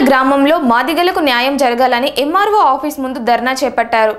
ఉప్పరహల్ గ్రామంలో మాదిగలకు న్యాయం జరగాలని ఎంఆర్ఓ ఆఫీస్ ముందు ధర్నా చేపట్టారు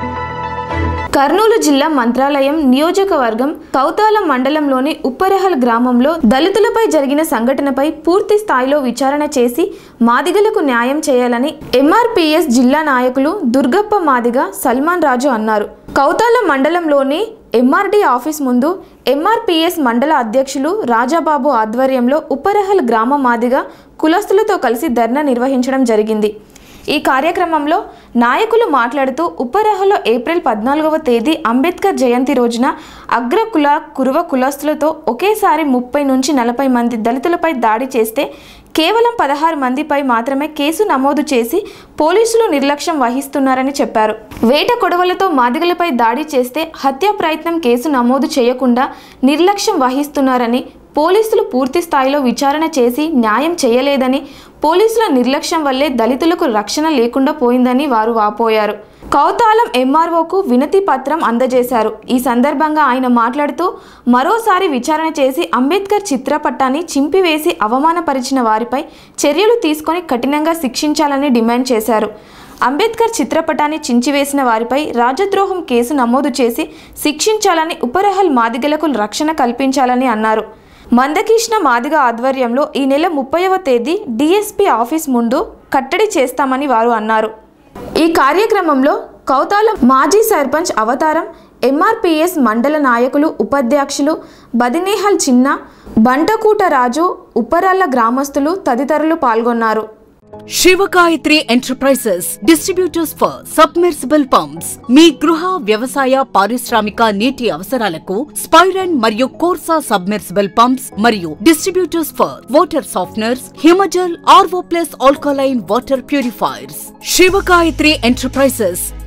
కర్నూలు జిల్లా మంత్రాలయం నియోజకవర్గం కౌతాల మండలంలోని ఉప్పరహల్ గ్రామంలో దళితులపై జరిగిన సంఘటనపై పూర్తి స్థాయిలో విచారణ చేసి మాదిగలకు న్యాయం చేయాలని ఎంఆర్పిఎస్ జిల్లా నాయకులు దుర్గప్ప మాదిగ సల్మాన్ రాజు అన్నారు కౌతాల మండలంలోని ఎంఆర్డి ఆఫీస్ ముందు ఎంఆర్పిఎస్ మండల అధ్యక్షులు రాజాబాబు ఆధ్వర్యంలో ఉప్పరహల్ గ్రామ మాదిగ కులస్తులతో కలిసి ధర్నా నిర్వహించడం జరిగింది ఈ కార్యక్రమంలో నాయకులు మాట్లాడుతూ ఉప్పరహలో ఏప్రిల్ పద్నాలుగవ తేదీ అంబేద్కర్ జయంతి రోజున అగ్ర కుల కురువ కులస్తులతో ఒకేసారి ముప్పై నుంచి నలభై మంది దళితులపై దాడి చేస్తే కేవలం పదహారు మందిపై మాత్రమే కేసు నమోదు చేసి పోలీసులు నిర్లక్ష్యం వహిస్తున్నారని చెప్పారు వేట కొడవలతో మాదిగలపై దాడి చేస్తే హత్యా ప్రయత్నం కేసు నమోదు చేయకుండా నిర్లక్ష్యం వహిస్తున్నారని పోలీసులు పూర్తి స్థాయిలో విచారణ చేసి న్యాయం చేయలేదని పోలీసుల నిర్లక్ష్యం వల్లే దళితులకు రక్షణ లేకుండా పోయిందని వారు వాపోయారు కౌతాలం ఎంఆర్ఓకు వినతి పత్రం అందజేశారు ఈ సందర్భంగా ఆయన మాట్లాడుతూ మరోసారి విచారణ చేసి అంబేద్కర్ చిత్రపటాన్ని చింపివేసి అవమానపరిచిన వారిపై చర్యలు తీసుకొని కఠినంగా శిక్షించాలని డిమాండ్ చేశారు అంబేద్కర్ చిత్రపటాన్ని చించివేసిన వారిపై రాజద్రోహం కేసు నమోదు చేసి శిక్షించాలని ఉపరహల్ మాదిగలకు రక్షణ కల్పించాలని అన్నారు మందకృష్ణ మాదిగ ఆధ్వర్యంలో ఈ నెల ముప్పైవ తేదీ డిఎస్పీ ఆఫీస్ ముందు కట్టడి చేస్తామని వారు అన్నారు ఈ కార్యక్రమంలో కౌతాల మాజీ సర్పంచ్ అవతారం ఎంఆర్పిఎస్ మండల నాయకులు ఉపాధ్యక్షులు బదినేహల్ చిన్న బంటకూట రాజు ఉప్పరాల గ్రామస్తులు తదితరులు పాల్గొన్నారు Shivagayatri enterprises distributors for submersible pumps మీ గృహ వ్యవసాయ పారిశ్రామిక నీటి అవసరాలకు స్పైరన్ మరియు కోర్సా సబ్మెర్సిబుల్ పంప్స్ మరియు distributors for water softeners Himajal RO plus alkaline water purifiers Shivagayatri enterprises